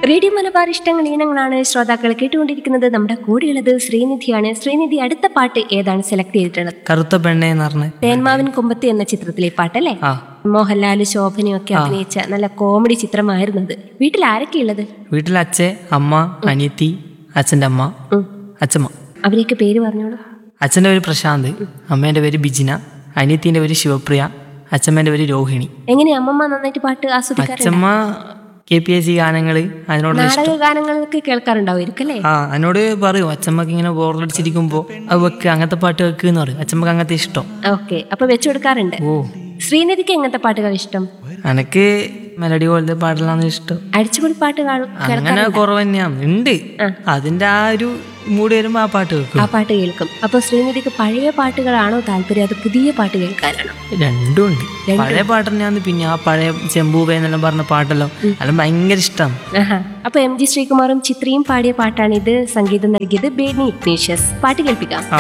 Radio Malabar ഇഷ്ടങ്ങൾ ഈണങ്ങളാണ് ശ്രോതാക്കൾ കേട്ടുകൊണ്ടിരിക്കുന്നത് നമ്മുടെ കൂടെയുള്ളത് ശ്രീനിധിയാണ് ശ്രീനിധി അടുത്ത പാട്ട് ഏതാണ് സെലക്ട് ചെയ്തിട്ടുള്ളത് കറുത്ത പെണ്ണെ എന്ന് പറഞ്ഞ് തേന്മാവിൻ കൊമ്പത്തി എന്ന ചിത്രത്തിലെ പാട്ടല്ലേ ആ മോഹൻലാല് ശോഭനയും ഒക്കെ അഭിനയിച്ച നല്ല കോമഡി ചിത്രമായിരുന്നു അത് വീട്ടിൽ ആരൊക്കെയുള്ളത് വീട്ടിൽ അച്ഛൻ അമ്മ അനിയത്തി അച്ഛൻ്റെ അമ്മ ഉം. അച്ഛമ്മ അവരെയൊക്കെ പേര് പറഞ്ഞോളൂ അച്ഛൻ്റെ പേര് പ്രശാന്ത് അമ്മേൻ്റെ പേര് ബിജിന അനിയത്തിൻ്റെ പേര് ശിവപ്രിയ അച്ഛമ്മേൻ്റെ പേര് രോഹിണി എങ്ങനെ അമ്മമ്മ നന്നായിട്ട് പാട്ട് ആസ്വദിക്കാറുണ്ട് അച്ഛമ്മ കെ പി എസ് സി ഗാനങ്ങൾ അതിനോടുള്ള ഇഷ്ടം നാടക ഗാനങ്ങളൊക്കെ കേൾക്കാറുണ്ടാവുമായിരിക്കും അല്ലേ ആ എന്നോട് പറയും അച്ഛമ്മക്ക് ഇങ്ങനെ ബോറടിച്ചിരിക്കുമ്പോൾ അത് വെക്ക് അങ്ങനത്തെ പാട്ട് വെക്ക് എന്ന് പറയും അച്ഛമ്മക്ക് അങ്ങനത്തെ ഇഷ്ടം ഓക്കെ അപ്പൊ വെച്ചു കൊടുക്കാറുണ്ട് ഓ ശ്രീനിധിക്ക് എങ്ങനത്തെ പാട്ടുകൾ ഇഷ്ടം എനക്ക് മെലഡി പോലത്തെ പാട്ടിലാണ് ഇഷ്ടം അടിച്ചുപൊളി പാട്ട് കാണും അങ്ങനെ കുറവ് തന്നെയാണ് ഉണ്ട് അതിന്റെ ആ ഒരു മൂഡ് വരുമ്പോ ആ പാട്ട് വെക്കും ആ പാട്ട് കേൾക്കും അപ്പൊ ശ്രീനിധിക്ക് പഴയ പാട്ടുകളാണോ താല്പര്യം അത് പുതിയ പാട്ട് കേൾക്കാനാണോ രണ്ടും ഉണ്ട് പഴയ പാട്ട് തന്നെയാണ് പിന്നെ ആ പഴയ ചെമ്പൂവേ എന്നെല്ലാം പറഞ്ഞ പാട്ടല്ലോ അതെല്ലാം ഭയങ്കര ഇഷ്ടം ആഹാ. അപ്പൊ എം ജി ശ്രീകുമാറും ചിത്രയും പാടിയ പാട്ടാണ് ഇത് സംഗീതം നൽകിയത് ബേണി ഇഗ്നേഷ്യസ് പാട്ട് കേൾപ്പിക്കാം